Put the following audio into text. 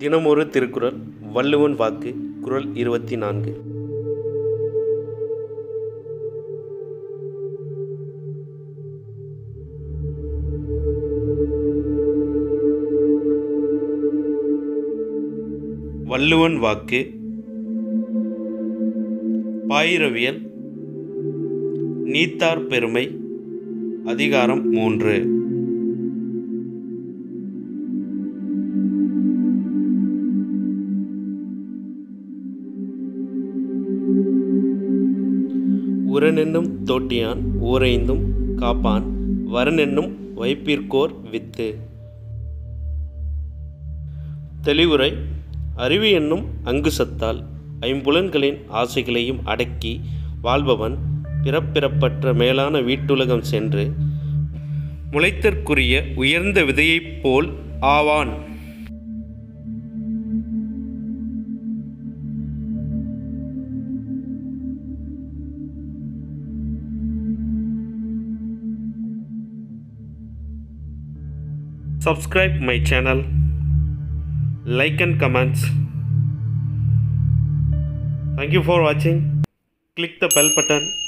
தினமொரு திருக்குறள் வள்ளுவன் வாக்கு குறள் இருபத்தி நான்கு வள்ளுவன் வாக்கு பாயிரவியல் நீத்தார் பெருமை அதிகாரம் மூன்று உரனென்னும் தோட்டியான் ஊரைந்தும் காப்பான் வரனென்னும் வைப்பிற்கோர் வித்து தெளிவுரை அறிவு என்னும் அங்குசத்தால் ஐம்புலன்களின் ஆசைகளையும் அடக்கி வாழ்பவன் பிறப்பிறப்பற்ற மேலான வீட்டுலகம் சென்று முளைத்தற்குரிய உயர்ந்த விதையைப் போல் ஆவான் subscribe my channel like and comments thank you for watching click the bell button